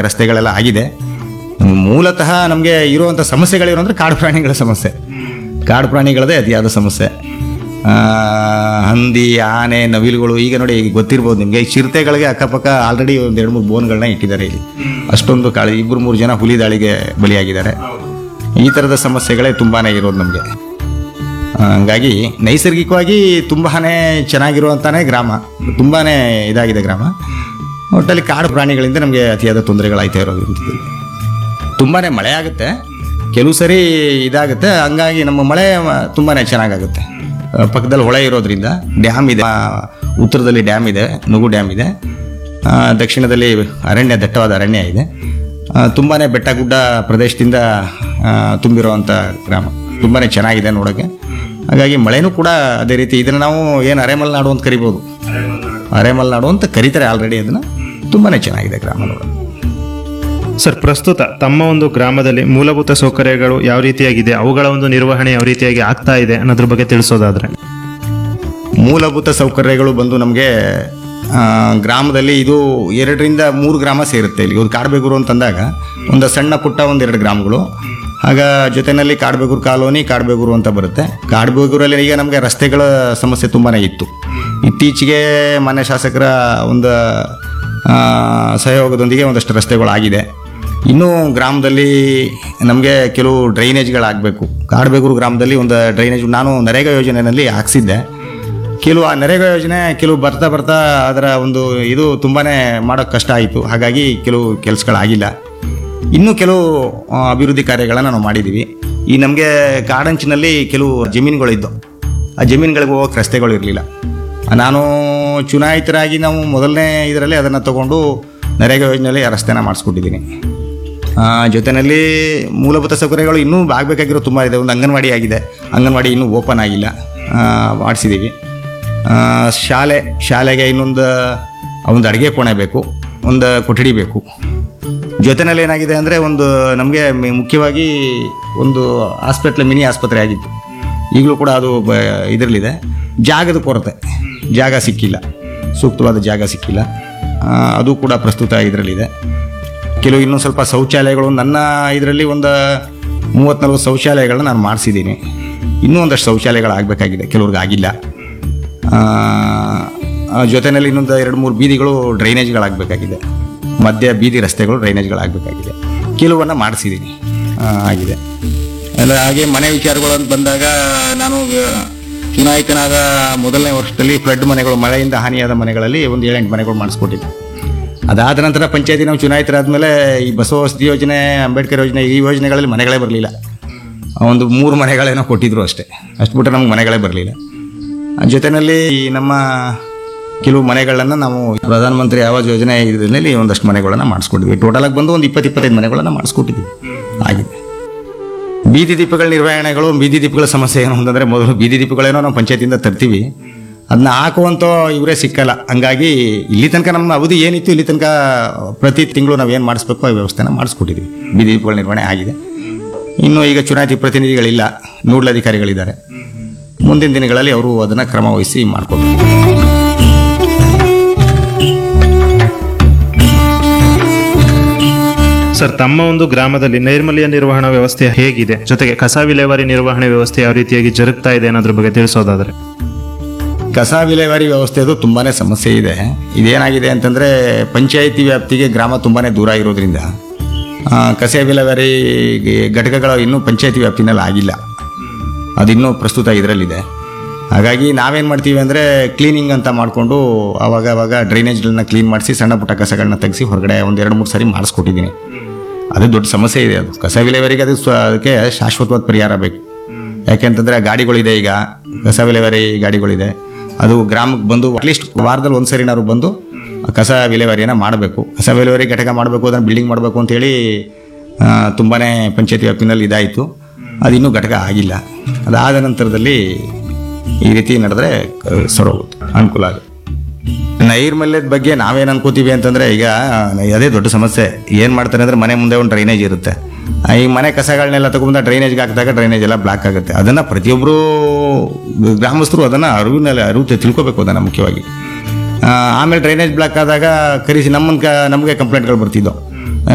ರಸ್ತೆಗಳೆಲ್ಲ ಆಗಿದೆ ಮೂಲತಃ ನಮಗೆ ಇರುವಂಥ ಸಮಸ್ಯೆಗಳೇನು ಅಂದರೆ ಕಾಡು ಪ್ರಾಣಿಗಳ ಸಮಸ್ಯೆ ಕಾಡು ಪ್ರಾಣಿಗಳದೇ ಅತಿಯಾದ ಸಮಸ್ಯೆ ಆ, ಹಂದಿ ಆನೆ ನವಿಲುಗಳು ಈಗ ನೋಡಿ ಈಗ ಗೊತ್ತಿರ್ಬೋದು ನಿಮಗೆ ಈ ಚಿರತೆಗಳಿಗೆ ಅಕ್ಕಪಕ್ಕ ಆಲ್ರೆಡಿ ಒಂದು ಎರಡು ಮೂರು ಬೋನ್ಗಳನ್ನ ಇಟ್ಟಿದ್ದಾರೆ ಇಲ್ಲಿ ಅಷ್ಟೊಂದು ಕಾಳು ಇಬ್ಬರು ಮೂರು ಜನ ಹುಲಿ ದಾಳಿಗೆ ಬಲಿಯಾಗಿದ್ದಾರೆ ಈ ಥರದ ಸಮಸ್ಯೆಗಳೇ ತುಂಬಾ ಇರೋದು ನಮಗೆ ಹಂಗಾಗಿ ನೈಸರ್ಗಿಕವಾಗಿ ತುಂಬಾನೇ ಚೆನ್ನಾಗಿರುವಂತಾನೆ ಗ್ರಾಮ ತುಂಬಾನೇ ಇದಾಗಿದೆ ಗ್ರಾಮ ಒಟ್ಟಲ್ಲಿ ಕಾಡು ಪ್ರಾಣಿಗಳಿಂದ ನಮಗೆ ಅತಿಯಾದ ತೊಂದರೆಗಳಾಯ್ತಾ ಇರೋದು ತುಂಬಾನೇ ಮಳೆ ಆಗುತ್ತೆ ಕೆಲವು ಸರಿ ಇದಾಗುತ್ತೆ ಹಂಗಾಗಿ ನಮ್ಮ ಮಳೆ ಮ- ತುಂಬಾನೇ ಚೆನ್ನಾಗಾಗುತ್ತೆ ಆ, ಪಕ್ಕದಲ್ಲಿ ಹೊಳೆ ಇರೋದ್ರಿಂದ ಡ್ಯಾಮ್ ಇದೆ ಆ, ಉತ್ತರದಲ್ಲಿ ಡ್ಯಾಮ್ ಇದೆ ನುಗು ಡ್ಯಾಮ್ ಇದೆ ಆ, ದಕ್ಷಿಣದಲ್ಲಿ ಅರಣ್ಯ ದಟ್ಟವಾದ ಅರಣ್ಯ ಇದೆ ಆ, ತುಂಬಾನೇ ಬೆಟ್ಟ ಗುಡ್ಡ ಪ್ರದೇಶದಿಂದ ಆ, ತುಂಬಿರುವಂಥ ಗ್ರಾಮ ತುಂಬಾನೇ ಚೆನ್ನಾಗಿದೆ ನೋಡೋಕ್ಕೆ ಹಾಗಾಗಿ ಮಳೆನೂ ಕೂಡ ಅದೇ ರೀತಿ ಇದನ್ನು ನಾವು ಏನು ಅರೆಮಲ್ನಾಡು ಅಂತ ಕರಿಬೋದು ಅರೆಮಲ್ನಾಡು ಅಂತ ಕರೀತಾರೆ ಆಲ್ರೆಡಿ ಅದನ್ನು ತುಂಬಾನೇ ಚೆನ್ನಾಗಿದೆ ಗ್ರಾಮ ನೋಡೋದು ಸರ್ ಪ್ರಸ್ತುತ ತಮ್ಮ ಒಂದು ಗ್ರಾಮದಲ್ಲಿ ಮೂಲಭೂತ ಸೌಕರ್ಯಗಳು ಯಾವ ರೀತಿಯಾಗಿದೆ ಅವುಗಳ ಒಂದು ನಿರ್ವಹಣೆ ಯಾವ ರೀತಿಯಾಗಿ ಆಗ್ತಾ ಇದೆ ಅನ್ನೋದ್ರ ಬಗ್ಗೆ ತಿಳಿಸೋದಾದ್ರೆ ಮೂಲಭೂತ ಸೌಕರ್ಯಗಳು ಬಂದು ನಮಗೆ ಗ್ರಾಮದಲ್ಲಿ ಇದು ಎರಡರಿಂದ ಮೂರು ಗ್ರಾಮ ಸೇರುತ್ತೆ ಇಲ್ಲಿ ಒಂದು ಕಾಡಬೇಗೂರು ಅಂತಂದಾಗ ಒಂದು ಸಣ್ಣ ಪುಟ್ಟ ಒಂದೆರಡು ಗ್ರಾಮಗಳು ಆಗ ಜೊತೆಯಲ್ಲಿ ಕಾಡಬೇಗೂರು ಕಾಲೋನಿ ಕಾಡಬೇಗೂರು ಅಂತ ಬರುತ್ತೆ ಕಾಡಬೇಗೂರಲ್ಲಿ ಈಗ ನಮಗೆ ರಸ್ತೆಗಳ ಸಮಸ್ಯೆ ತುಂಬಾ ಇತ್ತು ಇತ್ತೀಚೆಗೆ ಮಾನ್ಯ ಶಾಸಕರ ಒಂದು ಆ, ಸಹಯೋಗದೊಂದಿಗೆ ಒಂದಷ್ಟು ರಸ್ತೆಗಳಾಗಿದೆ ಇನ್ನೂ ಗ್ರಾಮದಲ್ಲಿ ನಮಗೆ ಕೆಲವು ಡ್ರೈನೇಜ್ಗಳಾಗಬೇಕು ಕಾಡಬೇಗೂರು ಗ್ರಾಮದಲ್ಲಿ ಒಂದು ಡ್ರೈನೇಜ್ ನಾನು ನರೇಗಾ ಯೋಜನೆಯಲ್ಲಿ ಹಾಕ್ಸಿದ್ದೆ ಕೆಲವು ಆ ನರೇಗಾ ಯೋಜನೆ ಕೆಲವು ಬರ್ತಾ ಬರ್ತಾ ಅದರ ಒಂದು ಇದು ತುಂಬಾ ಮಾಡೋಕ್ಕೆ ಕಷ್ಟ ಆಯಿತು ಹಾಗಾಗಿ ಕೆಲವು ಕೆಲಸಗಳಾಗಿಲ್ಲ ಇನ್ನೂ ಕೆಲವು ಆ, ಅಭಿವೃದ್ಧಿ ಕಾರ್ಯಗಳನ್ನು ನಾವು ಮಾಡಿದ್ದೀವಿ ಈ ನಮಗೆ ಕಾಡಂಚಿನಲ್ಲಿ ಕೆಲವು ಜಮೀನುಗಳಿದ್ದು ಆ ಜಮೀನುಗಳಿಗೆ ಹೋಗೋಕೆ ರಸ್ತೆಗಳು ಇರಲಿಲ್ಲ ನಾನು ಚುನಾಯಿತರಾಗಿ ನಾವು ಮೊದಲನೇ ಇದರಲ್ಲಿ ಅದನ್ನು ತಗೊಂಡು ನರೇಗಾ ಯೋಜನೆಯಲ್ಲಿ ಆ ರಸ್ತೆನ ಮಾಡಿಸ್ಕೊಟ್ಟಿದ್ದೀನಿ ಆ, ಜೊತೆಯಲ್ಲಿ ಮೂಲಭೂತ ಸೌಕರ್ಯಗಳು ಇನ್ನೂ ಆಗಬೇಕಾಗಿರೋ ತುಂಬ ಇದೆ ಒಂದು ಅಂಗನವಾಡಿ ಆಗಿದೆ ಅಂಗನವಾಡಿ ಇನ್ನೂ ಓಪನ್ ಆಗಿಲ್ಲ ಆ, ಮಾಡಿಸಿದ್ದೀವಿ ಆ, ಶಾಲೆ ಶಾಲೆಗೆ ಇನ್ನೊಂದು ಒಂದು ಅಡುಗೆ ಕೋಣೆ ಬೇಕು ಒಂದು ಕೊಠಡಿ ಬೇಕು ಜೊತೆನಲ್ಲಿ ಏನಾಗಿದೆ ಅಂದರೆ ಒಂದು ನಮಗೆ ಮುಖ್ಯವಾಗಿ ಒಂದು ಹಾಸ್ಪಿಟ್ಲ್ ಮಿನಿ ಆಸ್ಪತ್ರೆ ಆಗಿತ್ತು ಈಗಲೂ ಕೂಡ ಅದು ಬ ಇದರಲ್ಲಿದೆ ಜಾಗದ ಕೊರತೆ ಜಾಗ ಸಿಕ್ಕಿಲ್ಲ ಸೂಕ್ತವಾದ ಜಾಗ ಸಿಕ್ಕಿಲ್ಲ ಆ, ಅದು ಕೂಡ ಪ್ರಸ್ತುತ ಇದರಲ್ಲಿದೆ ಕೆಲವು ಇನ್ನೂ ಸ್ವಲ್ಪ ಶೌಚಾಲಯಗಳು ನನ್ನ ಇದರಲ್ಲಿ ಒಂದು ಮೂವತ್ತು ನಲ್ವತ್ತು ಶೌಚಾಲಯಗಳನ್ನ ನಾನು ಮಾಡಿಸಿದ್ದೀನಿ ಇನ್ನೂ ಒಂದಷ್ಟು ಶೌಚಾಲಯಗಳು ಆಗಬೇಕಾಗಿದೆ ಕೆಲವ್ರಿಗೆ ಆಗಿಲ್ಲ ಆ, ಆ ಜೊತೆಯಲ್ಲಿ ಇನ್ನೊಂದು ಎರಡು ಮೂರು ಬೀದಿಗಳು ಡ್ರೈನೇಜ್ಗಳಾಗಬೇಕಾಗಿದೆ ಮಧ್ಯ ಬೀದಿ ರಸ್ತೆಗಳು ಡ್ರೈನೇಜ್ಗಳಾಗಬೇಕಾಗಿದೆ ಕೆಲವನ್ನು ಮಾಡಿಸಿದ್ದೀನಿ ಆ, ಆಗಿದೆ ಎಲ್ಲ ಹಾಗೆ ಮನೆ ವಿಚಾರಗಳು ಅಂತ ಬಂದಾಗ ನಾನು ಆ, ಚುನಾಯಿತನಾದ ಮೊದಲನೇ ವರ್ಷದಲ್ಲಿ ಫ್ಲಡ್ ಮನೆಗಳು ಮಳೆಯಿಂದ ಹಾನಿಯಾದ ಮನೆಗಳಲ್ಲಿ ಒಂದು ಏಳೆಂಟು ಮನೆಗಳು ಮಾಡಿಸ್ಕೊಟ್ಟಿದ್ದೆ ಅದಾದ ನಂತರ ಪಂಚಾಯತಿ ನಾವು ಚುನಾಯಿತರಾದ್ಮೇಲೆ ಈ ಬಸವ ವಸತಿ ಯೋಜನೆ ಅಂಬೇಡ್ಕರ್ ಯೋಜನೆ ಈ ಯೋಜನೆಗಳಲ್ಲಿ ಮನೆಗಳೇ ಬರಲಿಲ್ಲ ಒಂದು ಮೂರು ಮನೆಗಳೇನೋ ಕೊಟ್ಟಿದ್ರು ಅಷ್ಟೇ ಅಷ್ಟು ಬಿಟ್ಟರೆ ನಮ್ಗೆ ಮನೆಗಳೇ ಬರಲಿಲ್ಲ ಜೊತೆಯಲ್ಲಿ ಈ ನಮ್ಮ ಕೆಲವು ಮನೆಗಳನ್ನು ನಾವು ಪ್ರಧಾನಮಂತ್ರಿ ಆವಾಸ್ ಯೋಜನೆ ಇದರಲ್ಲಿ ಒಂದಷ್ಟು ಮನೆಗಳನ್ನು ಮಾಡಿಸ್ಕೊಟ್ಟಿದ್ವಿ ಟೋಟಲಾಗಿ ಬಂದು ಒಂದು ಇಪ್ಪತ್ತು ಇಪ್ಪತ್ತೈದು ಮನೆಗಳನ್ನು ಮಾಡಿಸ್ಕೊಟ್ಟಿದ್ವಿ ಆಗಿದೆ ಬೀದಿ ದೀಪಗಳ ನಿರ್ವಹಣೆಗಳು ಬೀದಿ ದೀಪಗಳ ಸಮಸ್ಯೆ ಏನು ಅಂತಂದರೆ ಮೊದಲು ಬೀದಿ ದೀಪಗಳೇನೋ ನಾವು ಪಂಚಾಯತಿಯಿಂದ ತರ್ತೀವಿ ಅದನ್ನ ಹಾಕುವಂಥ ಇವರೇ ಸಿಕ್ಕಲ್ಲ ಹಂಗಾಗಿ ಇಲ್ಲಿ ತನಕ ನಮ್ಮ ಅವಧಿ ಏನಿತ್ತು ಇಲ್ಲಿ ತನಕ ಪ್ರತಿ ತಿಂಗಳು ನಾವು ಏನು ಮಾಡಿಸ್ಬೇಕು ಆ ವ್ಯವಸ್ಥೆನ ಮಾಡಿಸ್ಕೊಟ್ಟಿದ್ವಿ ಬೀದಿ ದೀಪಗಳ ನಿರ್ವಹಣೆ ಆಗಿದೆ ಇನ್ನು ಈಗ ಚುನಾಯಿತಿ ಪ್ರತಿನಿಧಿಗಳಿಲ್ಲ ನೋಡಲ್ ಅಧಿಕಾರಿಗಳಿದ್ದಾರೆ ಮುಂದಿನ ದಿನಗಳಲ್ಲಿ ಅವರು ಅದನ್ನು ಕ್ರಮ ವಹಿಸಿ ಮಾಡ್ಕೊಬೇಕು ಸರ್ ತಮ್ಮ ಒಂದು ಗ್ರಾಮದಲ್ಲಿ ನೈರ್ಮಲ್ಯ ನಿರ್ವಹಣಾ ವ್ಯವಸ್ಥೆ ಹೇಗಿದೆ ಜೊತೆಗೆ ಕಸ ವಿಲೇವಾರಿ ನಿರ್ವಹಣೆ ವ್ಯವಸ್ಥೆ ಯಾವ ರೀತಿಯಾಗಿ ಜರುಗ್ತಾ ಇದೆ ಅನ್ನೋದ್ರ ಬಗ್ಗೆ ತಿಳಿಸೋದಾದ್ರೆ ಕಸ ವಿಲೇವಾರಿ ವ್ಯವಸ್ಥೆದು ತುಂಬಾ ಸಮಸ್ಯೆ ಇದೆ ಇದೇನಾಗಿದೆ ಅಂತಂದರೆ ಪಂಚಾಯಿತಿ ವ್ಯಾಪ್ತಿಗೆ ಗ್ರಾಮ ತುಂಬಾ ದೂರ ಇರೋದ್ರಿಂದ ಆ, ಕಸ ವಿಲೇವಾರಿ ಘಟಕಗಳು ಇನ್ನೂ ಪಂಚಾಯಿತಿ ವ್ಯಾಪ್ತಿನಲ್ಲಿ ಆಗಿಲ್ಲ ಅದಿನ್ನೂ ಪ್ರಸ್ತುತ ಇದರಲ್ಲಿದೆ ಹಾಗಾಗಿ ನಾವೇನು ಮಾಡ್ತೀವಿ ಅಂದರೆ ಕ್ಲೀನಿಂಗ್ ಅಂತ ಮಾಡಿಕೊಂಡು ಅವಾಗ ಅವಾಗ ಡ್ರೈನೇಜ್ಗಳನ್ನ ಕ್ಲೀನ್ ಮಾಡಿಸಿ ಸಣ್ಣ ಪುಟ್ಟ ಕಸಗಳನ್ನ ತೆಗೆಸಿ ಹೊರಗಡೆ ಒಂದು ಎರಡು ಮೂರು ಸಾರಿ ಮಾಡಿಸ್ಕೊಟ್ಟಿದ್ದೀನಿ ಅದು ದೊಡ್ಡ ಸಮಸ್ಯೆ ಇದೆ ಅದು ಕಸ ವಿಲೇವಾರಿಗೆ ಅದು ಸ್ವ- ಅದಕ್ಕೆ ಶಾಶ್ವತವಾದ ಪರಿಹಾರ ಬೇಕು ಯಾಕೆಂತಂದರೆ ಗಾಡಿಗಳಿದೆ ಈಗ ಕಸ ವಿಲೇವಾರಿ ಗಾಡಿಗಳಿದೆ ಅದು ಗ್ರಾಮಕ್ಕೆ ಬಂದು ಅಟ್ಲೀಸ್ಟ್ ವಾರದಲ್ಲಿ ಒಂದು ಸರಿನಾದ್ರು ಬಂದು ಕಸ ವಿಲೇವಾರಿಯನ್ನು ಮಾಡಬೇಕು ಕಸ ವಿಲೇವಾರಿ ಘಟಕ ಮಾಡಬೇಕು ಅದನ್ನು ಬಿಲ್ಡಿಂಗ್ ಮಾಡಬೇಕು ಅಂತೇಳಿ ತುಂಬಾ ಪಂಚಾಯತಿ ವ್ಯಾಪ್ತಿನಲ್ಲಿ ಇದಾಯಿತು ಅದು ಇನ್ನೂ ಘಟಕ ಆಗಿಲ್ಲ ಅದಾದ ನಂತರದಲ್ಲಿ ಈ ರೀತಿ ನಡೆದ್ರೆ ಸರೋಗುತ್ತೆ ಅನುಕೂಲ ಆಗುತ್ತೆ ನೈರ್ಮಲ್ಯದ ಬಗ್ಗೆ ನಾವೇನು ಅನ್ಕೋತೀವಿ ಅಂತಂದ್ರೆ ಈಗ ಅದೇ ದೊಡ್ಡ ಸಮಸ್ಯೆ ಏನು ಮಾಡ್ತಾರೆ ಅಂದ್ರೆ ಮನೆ ಮುಂದೆ ಒಂದು ಡ್ರೈನೇಜ್ ಇರುತ್ತೆ ಆ, ಈ ಮನೆ ಕಸಗಳನ್ನೆಲ್ಲ ತಗೊಂಡು ಡ್ರೈನೇಜ್ಗೆ ಹಾಕಿದಾಗ ಡ್ರೈನೇಜ್ ಎಲ್ಲ ಬ್ಲಾಕ್ ಆಗುತ್ತೆ ಅದನ್ನು ಪ್ರತಿಯೊಬ್ಬರು ಗ್ರಾಮಸ್ಥರು ಅದನ್ನು ಅರಿವಿನಲ್ಲಿ ಅರಿವು ತಿ- ತಿಳ್ಕೊಬೇಕು ಅದನ್ನು ಮುಖ್ಯವಾಗಿ ಆ, ಆಮೇಲೆ ಡ್ರೈನೇಜ್ ಬ್ಲಾಕ್ ಆದಾಗ ಕರೆಸಿ ನಮ್ಮನ್ನ ಕ ನಮಗೆ ಕಂಪ್ಲೇಂಟ್ಗಳು ಬರ್ತಿದ್ದವು